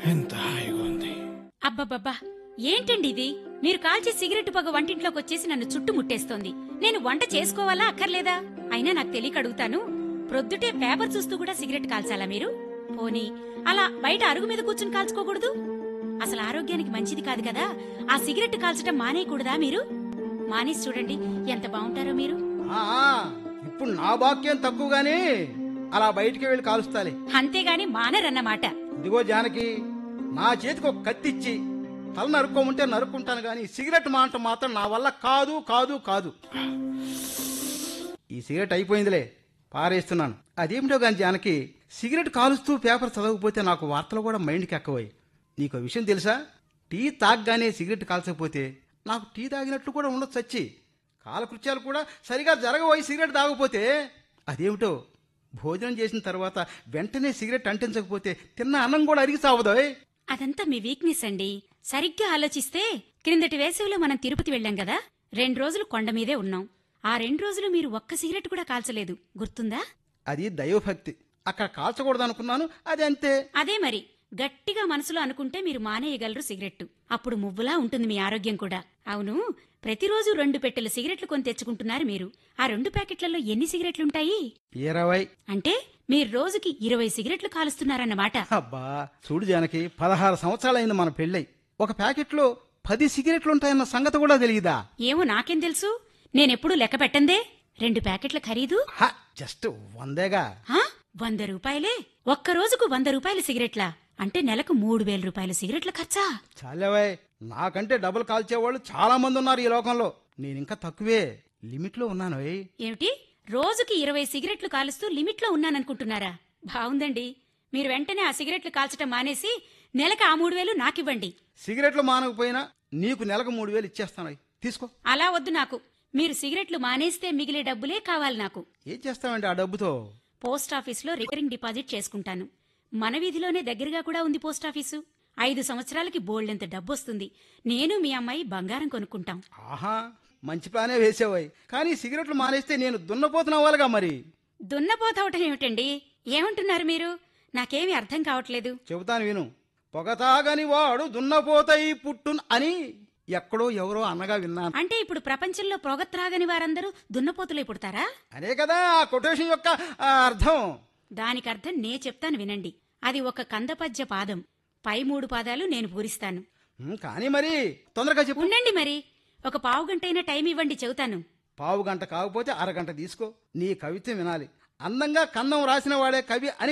ఎంత హాయిగా ఉంది అబ్బబ్బబ్బా ఏంటండి ఇది మీరు కాల్చే సిగరెట్ పొగ వంటింట్లోకి వచ్చేసి నన్ను చుట్టుముట్టేస్తోంది నేను వంట చేసుకోవాలా అక్కర్లేదా అయినా నాకు తెలియక అడుగుతాను ప్రొద్దుటే పేపర్ చూస్తూ కూడా సిగరెట్ కాల్చాలా మీరు పోనీ అలా బయట అరుగు మీద కూర్చుని కాల్చుకోకూడదు అసలు ఆరోగ్యానికి మంచిది కాదు కదా ఆ సిగరెట్ కాల్చడం మానేయకూడదా మీరు మానేసి చూడండి ఎంత బాగుంటారో మీరు ఆ, ఇప్పుడు నా బాక్యం తక్కువగానే అలా బయటికి వెళ్ళి కాలుస్తాలే అంతేగాని మానరన్నమాట ఇదిగో జానకి నా చేతికి ఒక కత్తి ఇచ్చి తల నరుక్కోమంటే నరుక్కుంటాను గాని సిగరెట్ మానటం మాత్రం నా వల్ల కాదు కాదు కాదు ఈ సిగరెట్ అయిపోయిందిలే పారేస్తున్నాను అదేమిటో గాని జానకి సిగరెట్ కాలుస్తూ పేపర్ చదవకపోతే నాకు వార్తలు కూడా మైండ్కి ఎక్కవై నీకు ఓ విషయం తెలుసా టీ తాగగానే సిగరెట్ కాల్చకపోతే నాకు టీ తాగినట్లు కూడా ఉండొచ్చు చచ్చి కాలకృత్యాలు కూడా సరిగా జరగబోయి సిగరెట్ తాగకపోతే అదేమిటో భోజనం చేసిన తర్వాత వెంటనే సిగరెట్ అంటించకపోతే తిన్న అన్నం కూడా అరిగి సావదోయ్ అదంతా మీ వీక్నెస్ అండి సరిగ్గా ఆలోచిస్తే క్రిందటి వేసవిలో మనం తిరుపతి వెళ్ళాం కదా రెండు రోజులు కొండ మీదే ఉన్నాం ఆ రెండు రోజులు మీరు ఒక్క సిగరెట్ కూడా కాల్చలేదు గుర్తుందా అది దైవభక్తి అక్కడ కాల్చకూడదు అనుకున్నాను అది అంతే అదే మరి గట్టిగా మనసులో అనుకుంటే మీరు మానేయగలరు సిగరెట్టు అప్పుడు మువ్వులా ఉంటుంది మీ ఆరోగ్యం కూడా అవును ప్రతిరోజు రెండు పెట్టెలు సిగరెట్లు కొని తెచ్చుకుంటున్నారు మీరు ఆ రెండు ప్యాకెట్లలో ఎన్ని సిగరెట్లుంటాయి ఇరవై అంటే మీరు రోజుకి ఇరవై సిగరెట్లు కాలుస్తున్నారన్నమాట అబ్బా చూడు జానకి పదహారు సంవత్సరాలైంది మన పెళ్ళై ఒక ప్యాకెట్లో పది సిగరెట్లు ఉంటాయన్న సంగతి కూడా తెలియదా ఏమో నాకేం తెలుసు నేనెప్పుడు లెక్క పెట్టందే రెండు ప్యాకెట్ల ఖరీదు హ, జస్ట్ వందేగా ఆ? వంద రూపాయలే ఒక్క రోజుకు వంద రూపాయల సిగరెట్లా అంటే నెలకు మూడు వేల రూపాయల సిగరెట్ల ఖర్చా చాలేవై నాకంటే డబుల్ కాల్చేవాళ్ళు చాలా మంది ఉన్నారు ఈ లోకంలో నేను ఇంకా తక్కువే లిమిట్లో ఉన్నాను ఓయ్. ఏమిటి రోజుకి ఇరవై సిగరెట్లు కాలుస్తూ లిమిట్లో ఉన్నాననుకుంటున్నారా బావుందండి మీరు వెంటనే ఆ సిగరెట్లు కాల్చటం మానేసి నెలకు ఆ మూడు వేలు నాకివ్వండి సిగరెట్లు మానకపోయినా నీకు నెలకు మూడు వేలు ఇచ్చేస్తాను తీసుకో అలా వద్దు నాకు మీరు సిగరెట్లు మానేస్తే మిగిలే డబ్బులే కావాలి నాకు ఏం చేస్తావండి ఆ డబ్బుతో పోస్ట్ ఆఫీస్లో రికరింగ్ డిపాజిట్ చేసుకుంటాను మన వీధిలోనే దగ్గరగా కూడా ఉంది పోస్ట్ ఆఫీసు ఐదు సంవత్సరాలకి బోల్డెంత డబ్బొస్తుంది నేను మీ అమ్మాయి బంగారం కొనుక్కుంటాం ఆహా మంచి ప్లానే వేసేవాయి కానీ సిగరెట్లు మానేస్తే నేను దున్నపోతున్నవాలుగా మరి దున్నపోతవటం ఏమిటండి ఏమంటున్నారు మీరు నాకేమీ అర్థం కావట్లేదు చెబుతాను విను పొగ తాగని వాడు దున్నపోతయి పుట్టున్ అని ఎక్కడో ఎవరో అన్నగా విన్నాను అంటే ఇప్పుడు ప్రపంచంలో పొగ త్రాగని వారందరూ దున్నపోతులై పుడతారా అదే కదా ఆ కొటేషన్ యొక్క ఆ, అర్థం దానికి అర్థం నే చెప్తాను వినండి అది ఒక కందపద్య పాదం పై మూడు పాదాలు నేను పూరిస్తాను ఉమ్, కానీ మరి తొందరగా చెప్పు ఉండండి మరి ఒక పావు గంటైనా టైం ఇవ్వండి చెబుతాను పావు గంట కాకపోతే అరగంట తీసుకో నీ కవిత్వం వినాలి అందంగా కన్నం రాసిన వాడే కవి అని